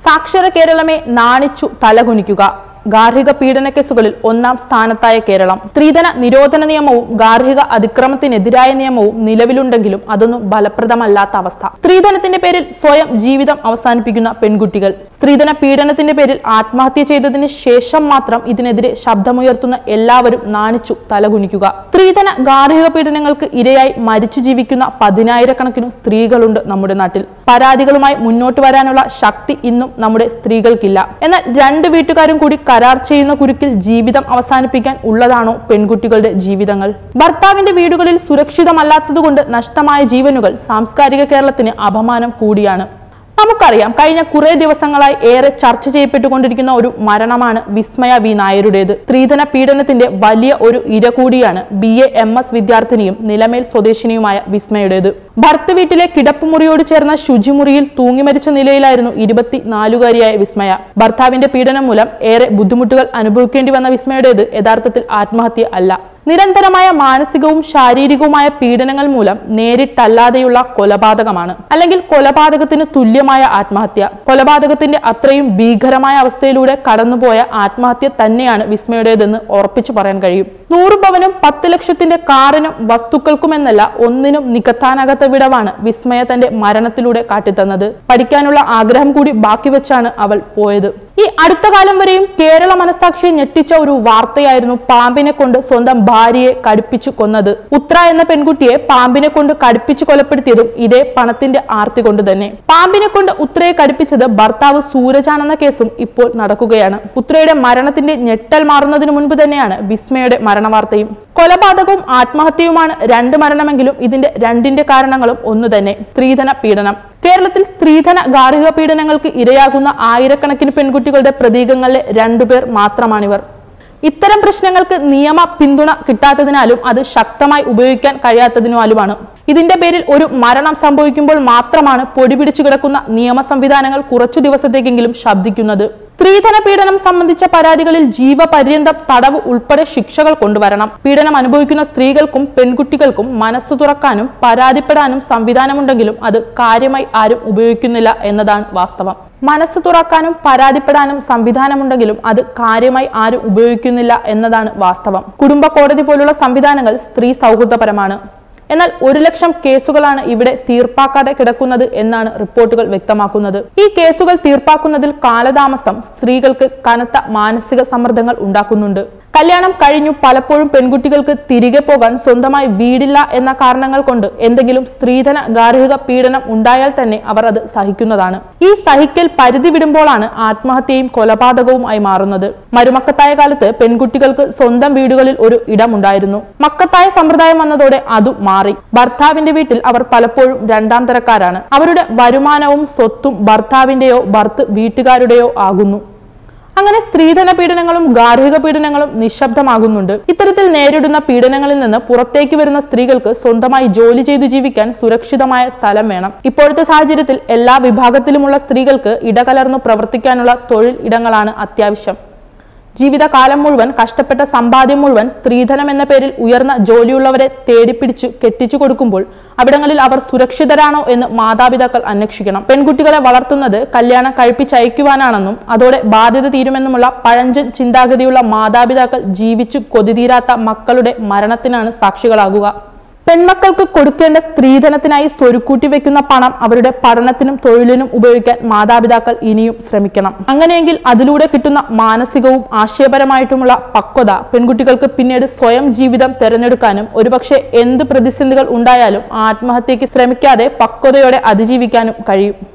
സാക്ഷര കേരളമെ നാണിച്ചു തലകുനിക്കുക ഗാർഹിക പീഡന കേസുകളിൽ ഒന്നാം സ്ഥാനത്തായ കേരളം സ്ത്രീധന നിരോധന നിയമവും ഗാർഹിക അതിക്രമത്തിനെതിരായ നിയമവും നിലവിലുണ്ടെങ്കിലും അതൊന്നും ഫലപ്രദമല്ലാത്ത അവസ്ഥ സ്ത്രീധനത്തിന്റെ പേരിൽ സ്വയം ജീവിതം അവസാനിപ്പിക്കുന്ന പെൺകുട്ടികൾ സ്ത്രീധന പീഡനത്തിന്റെ പേരിൽ ആത്മഹത്യ ചെയ്തതിന് ശേഷം മാത്രം ഇതിനെതിരെ ശബ്ദമുയർത്തുന്ന എല്ലാവരും നാണിച്ചു തലകുനിക്കുക സ്ത്രീധന ഗാർഹിക പീഡനങ്ങൾക്ക് ഇരയായി മരിച്ചു ജീവിക്കുന്ന പതിനായിരക്കണക്കിന് സ്ത്രീകളുണ്ട് നമ്മുടെ നാട്ടിൽ പരാതികളുമായി മുന്നോട്ട് വരാനുള്ള ശക്തി ഇന്നും നമ്മുടെ സ്ത്രീകൾക്കില്ല എന്നാൽ രണ്ട് വീട്ടുകാരും കൂടി കരാർ ചെയ്യുന്ന കുരുക്കിൽ ജീവിതം അവസാനിപ്പിക്കാൻ ഉള്ളതാണോ പെൺകുട്ടികളുടെ ജീവിതങ്ങൾ ഭർത്താവിന്റെ വീടുകളിൽ സുരക്ഷിതമല്ലാത്തതുകൊണ്ട് നഷ്ടമായ ജീവനുകൾ സാംസ്കാരിക കേരളത്തിന് അപമാനം കൂടിയാണ് നമുക്കറിയാം കഴിഞ്ഞ കുറെ ദിവസങ്ങളായി ഏറെ ചർച്ച ചെയ്യപ്പെട്ടുകൊണ്ടിരിക്കുന്ന ഒരു മരണമാണ് വിസ്മയ വി നായരുടേത് സ്ത്രീധന പീഡനത്തിന്റെ വലിയ ഒരു ഇര കൂടിയാണ് ബി എ എം എസ് വിദ്യാർത്ഥിനിയും നിലമേൽ സ്വദേശിനിയുമായ വിസ്മയുടേത് ഭർത്ത വീട്ടിലെ കിടപ്പുമുറിയോട് ചേർന്ന ശുചിമുറിയിൽ തൂങ്ങിമരിച്ച നിലയിലായിരുന്നു ഇരുപത്തിനാലുകാരിയായ വിസ്മയ ഭർത്താവിന്റെ പീഡനം മൂലം ഏറെ ബുദ്ധിമുട്ടുകൾ അനുഭവിക്കേണ്ടി വന്ന വിസ്മയുടേത് യഥാർത്ഥത്തിൽ ആത്മഹത്യ അല്ല നിരന്തരമായ മാനസികവും ശാരീരികവുമായ പീഡനങ്ങൾ മൂലം നേരിട്ടല്ലാതെയുള്ള കൊലപാതകമാണ് അല്ലെങ്കിൽ കൊലപാതകത്തിന് തുല്യമായ ആത്മഹത്യ കൊലപാതകത്തിന്റെ അത്രയും ഭീകരമായ അവസ്ഥയിലൂടെ കടന്നുപോയ ആത്മഹത്യ തന്നെയാണ് വിസ്മയുടേതെന്ന് ഉറപ്പിച്ചു പറയാൻ കഴിയും നൂറ് പവനും പത്ത് ലക്ഷത്തിന്റെ കാറിനും വസ്തുക്കൾക്കുമെന്നല്ല ഒന്നിനും നികത്താനാകാത്ത വിടവാണ് വിസ്മയ തന്റെ മരണത്തിലൂടെ കാട്ടിത്തന്നത് പഠിക്കാനുള്ള ആഗ്രഹം കൂടി ബാക്കി വെച്ചാണ് അവൾ പോയത് ഈ അടുത്ത കാലം വരെയും കേരള മനസാക്ഷിയെ ഞെട്ടിച്ച ഒരു വാർത്തയായിരുന്നു പാമ്പിനെ കൊണ്ട് സ്വന്തം ഭാര്യയെ കടുപ്പിച്ചു കൊന്നത് ഉത്ര എന്ന പെൺകുട്ടിയെ പാമ്പിനെ കൊണ്ട് കടുപ്പിച്ചു കൊലപ്പെടുത്തിയതും ഇതേ പണത്തിന്റെ ആർത്തി കൊണ്ട് തന്നെ പാമ്പിനെ കൊണ്ട് ഉത്രയെ കടുപ്പിച്ചത് ഭർത്താവ് സൂരജാണെന്ന കേസും ഇപ്പോൾ നടക്കുകയാണ് ഉത്രയുടെ മരണത്തിന്റെ ഞെട്ടൽ മാറുന്നതിന് മുൻപ് തന്നെയാണ് വിസ്മയുടെ മരണവാർത്തയും കൊലപാതകവും ആത്മഹത്യയുമാണ് രണ്ട് മരണമെങ്കിലും ഇതിന്റെ രണ്ടിന്റെ കാരണങ്ങളും ഒന്നു തന്നെ സ്ത്രീധന പീഡനം കേരളത്തിൽ സ്ത്രീധന ഗാർഹിക പീഡനങ്ങൾക്ക് ഇരയാകുന്ന ആയിരക്കണക്കിന് പെൺകുട്ടികളുടെ പ്രതീകങ്ങളിലെ രണ്ടുപേർ മാത്രമാണിവർ ഇത്തരം പ്രശ്നങ്ങൾക്ക് നിയമ പിന്തുണ കിട്ടാത്തതിനാലും അത് ശക്തമായി ഉപയോഗിക്കാൻ കഴിയാത്തതിനാലുമാണ് ഇതിന്റെ പേരിൽ ഒരു മരണം സംഭവിക്കുമ്പോൾ മാത്രമാണ് പൊടി പിടിച്ചു കിടക്കുന്ന നിയമ സംവിധാനങ്ങൾ കുറച്ചു ദിവസത്തേക്കെങ്കിലും ശബ്ദിക്കുന്നത് സ്ത്രീധന പീഡനം സംബന്ധിച്ച പരാതികളിൽ ജീവപര്യന്തം തടവ് ഉൾപ്പെടെ ശിക്ഷകൾ കൊണ്ടുവരണം പീഡനം അനുഭവിക്കുന്ന സ്ത്രീകൾക്കും പെൺകുട്ടികൾക്കും മനസ്സു തുറക്കാനും പരാതിപ്പെടാനും സംവിധാനമുണ്ടെങ്കിലും അത് കാര്യമായി ആരും ഉപയോഗിക്കുന്നില്ല എന്നതാണ് വാസ്തവം മനസ്സ് തുറക്കാനും പരാതിപ്പെടാനും സംവിധാനമുണ്ടെങ്കിലും അത് കാര്യമായി ആരും ഉപയോഗിക്കുന്നില്ല എന്നതാണ് വാസ്തവം കുടുംബ കോടതി പോലുള്ള സംവിധാനങ്ങൾ സ്ത്രീ സൗഹൃദപരമാണ് എന്നാൽ ഒരു ലക്ഷം കേസുകളാണ് ഇവിടെ തീർപ്പാക്കാതെ കിടക്കുന്നത് എന്നാണ് റിപ്പോർട്ടുകൾ വ്യക്തമാക്കുന്നത് ഈ കേസുകൾ തീർപ്പാക്കുന്നതിൽ കാലതാമസം സ്ത്രീകൾക്ക് കനത്ത മാനസിക സമ്മർദ്ദങ്ങൾ ഉണ്ടാക്കുന്നുണ്ട് കല്യാണം കഴിഞ്ഞു പലപ്പോഴും പെൺകുട്ടികൾക്ക് തിരികെ പോകാൻ സ്വന്തമായി വീടില്ല എന്ന കാരണങ്ങൾ കൊണ്ട് എന്തെങ്കിലും സ്ത്രീധന ഗാർഹിക പീഡനം ഉണ്ടായാൽ തന്നെ അവർ അത് സഹിക്കുന്നതാണ് ഈ സഹിക്കൽ പരിധി വിടുമ്പോഴാണ് ആത്മഹത്യയും കൊലപാതകവും ആയി മാറുന്നത് മരുമക്കത്തായ കാലത്ത് പെൺകുട്ടികൾക്ക് സ്വന്തം വീടുകളിൽ ഒരു ഇടമുണ്ടായിരുന്നു മക്കത്തായ സമ്പ്രദായം വന്നതോടെ അതും മാറി ഭർത്താവിന്റെ വീട്ടിൽ അവർ പലപ്പോഴും രണ്ടാം തരക്കാരാണ് അവരുടെ വരുമാനവും സ്വത്തും ഭർത്താവിന്റെയോ ഭർത്ത് വീട്ടുകാരുടെയോ ആകുന്നു അങ്ങനെ സ്ത്രീധന പീഡനങ്ങളും ഗാർഹിക പീഡനങ്ങളും നിശബ്ദമാകുന്നുണ്ട് ഇത്തരത്തിൽ നേരിടുന്ന പീഡനങ്ങളിൽ നിന്ന് പുറത്തേക്ക് വരുന്ന സ്ത്രീകൾക്ക് സ്വന്തമായി ജോലി ചെയ്തു ജീവിക്കാൻ സുരക്ഷിതമായ സ്ഥലം വേണം ഇപ്പോഴത്തെ സാഹചര്യത്തിൽ എല്ലാ വിഭാഗത്തിലുമുള്ള സ്ത്രീകൾക്ക് ഇടകലർന്നു പ്രവർത്തിക്കാനുള്ള തൊഴിൽ ഇടങ്ങളാണ് അത്യാവശ്യം ജീവിതകാലം മുഴുവൻ കഷ്ടപ്പെട്ട സമ്പാദ്യം മുഴുവൻ സ്ത്രീധനം എന്ന പേരിൽ ഉയർന്ന ജോലിയുള്ളവരെ തേടിപ്പിടിച്ചു കെട്ടിച്ചു കൊടുക്കുമ്പോൾ അവിടങ്ങളിൽ അവർ സുരക്ഷിതരാണോ എന്ന് മാതാപിതാക്കൾ അന്വേഷിക്കണം പെൺകുട്ടികളെ വളർത്തുന്നത് കല്യാണം കഴിപ്പിച്ചയക്കുവാനാണെന്നും അതോടെ ബാധ്യത തീരുമെന്നുമുള്ള പഴഞ്ചൻ ചിന്താഗതിയുള്ള മാതാപിതാക്കൾ ജീവിച്ചു കൊതിതീരാത്ത മക്കളുടെ മരണത്തിനാണ് സാക്ഷികളാകുക പെൺമക്കൾക്ക് കൊടുക്കേണ്ട സ്ത്രീധനത്തിനായി സ്വരുക്കൂട്ടി വെക്കുന്ന പണം അവരുടെ പഠനത്തിനും തൊഴിലിനും ഉപയോഗിക്കാൻ മാതാപിതാക്കൾ ഇനിയും ശ്രമിക്കണം അങ്ങനെയെങ്കിൽ അതിലൂടെ കിട്ടുന്ന മാനസികവും ആശയപരമായിട്ടുമുള്ള പക്വത പെൺകുട്ടികൾക്ക് പിന്നീട് സ്വയം ജീവിതം തിരഞ്ഞെടുക്കാനും ഒരുപക്ഷെ എന്ത് പ്രതിസന്ധികൾ ഉണ്ടായാലും ആത്മഹത്യക്ക് ശ്രമിക്കാതെ പക്വതയോടെ അതിജീവിക്കാനും കഴിയും